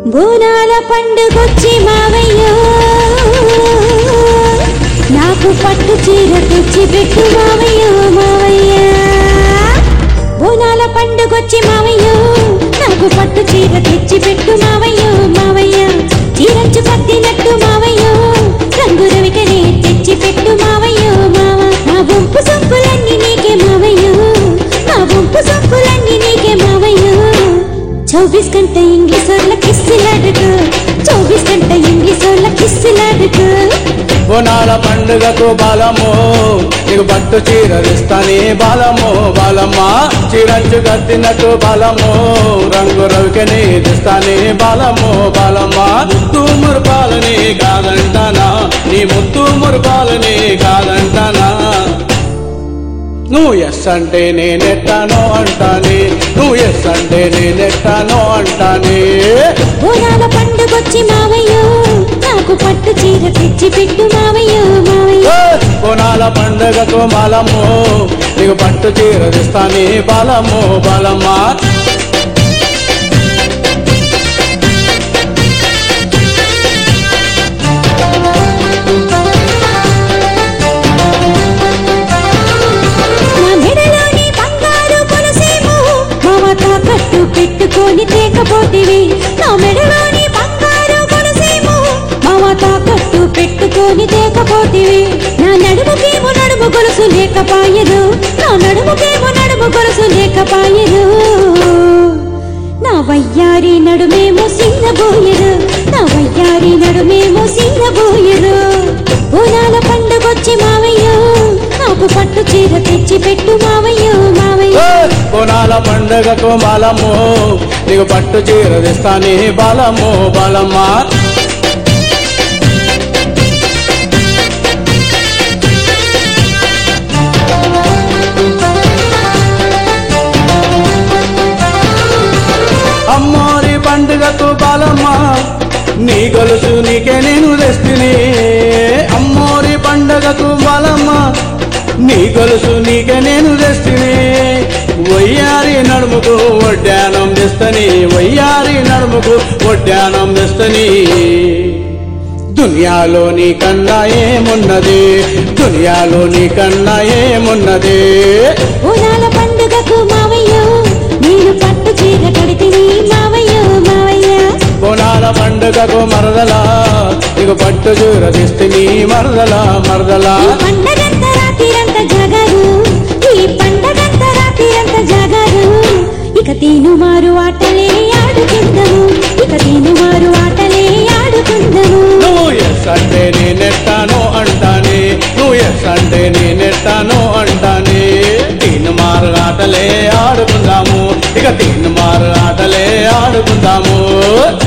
బోనాల పండుగొచ్చి మావయ్యో నాకు పట్టు చీర తెచ్చి పెట్టు మావయ్యో మావయ్య బోనాల పండుగొచ్చి మావయ్యో నాకు పట్టు చీర తెచ్చి పెట్టు మావయ్యో మావయ్య చీరంచు కత్తినట్టు మావయ్యో రంగు రవికనే తెచ్చి పెట్టు మావయ్యో మావ నా బొంపు సొంపులన్నీ నీకే మావయ్యో నా బొంపు సొంపులన్నీ నీకే మావయ్యో चौबीस घंटे इंग्लिश और किस्सी लड़को चौबीस घंटे इंग्लिश और किस्सी लड़को బోనాల పండుగకు బలము నీకు పట్టు చీర ఇస్తాని బలము బలమ్మ చీరంచు కత్తినట్టు బలము రంగు రవికని ఇస్తాని బలము బలమ్మ ముత్తు మురుపాలని కాదంటానా నీ ముత్తు మురుపాలని కాదంటానా నువ్వు ఎస్ అంటే నేనెట్టానో అంటానే నువ్వు ఎస్ అంటే నేనెట్టానో అంటానే బోనాల పండుగొచ్చి మావయ్యో నాకు పట్టు చీర తెచ్చి పెట్టు మావయ్యో మావయ్యో కోనాల పండుగకు బలము నీకు పట్టు చీర ఇస్తాని బలము బలమా నా మెడలోని బంగారు కొలసేమో మామ తాకట్టు పెట్టుకొని తేకపోతివి నా మెడలోని బంగారు కొలసేమో మామ తాకట్టు పెట్టుకొని తేకపోతివి నా నడుముకేమో నడుము గొలుసు లేకపాయరు నా నడుముకేమో నడుము గొలుసు లేకపాయరు నా వయ్యారి నడుమేమో సింగబోయరు నా వయ్యారి నడుమేమో సింగబోయరు పూనాల పండుగొచ్చి మావయ్యో నాకు పట్టు చీర తెచ్చి పెట్టు మావయ్యో మావయ్యో కోనాల పండుగకు బలము నీకు పట్టు చీర ఇస్తాని బలము బలమా అమ్మోరి పండుగకు బలమా నీ గొలుసు నీకే నేను తెస్తిని అమ్మోరి పండుగకు బలమా నీ గొలుసు నీకే నేను తెస్తిని వయ్యారి నడుముకు వడ్డానం తెస్తని వయ్యారి నడుముకు వడ్డానం తెస్తని దునియాలో నీ కన్నా ఏమున్నది దునియాలో నీ కన్నా ఏమున్నది పూనాల పండుగకు మావయ్యో నేను పట్టు చీర కడితిని మావయ్యో మావయ్య బోనాల పండుగకు మరదలా నీకు పట్టు చూర తెస్తిని మరదలా మరదలా ఈ పండగంత రాత్రిరంత జాగారు ఈ పండగంత రాత్రిరంత జాగారు ఇక తీను మారు ఆటలే ఆడుకుందము ఇక తీను మారు ఆటలే ఆడుకుందము నువ్వు ఎస్ అంటే నేనెట్టాను అంటానే నువ్వు ఎస్ అంటే నేనెట్టాను అంటానే తీన్ మారు ఆటలే ఆడుకుందాము ఇక తీన్ మారు ఆటలే ఆడుకుందాము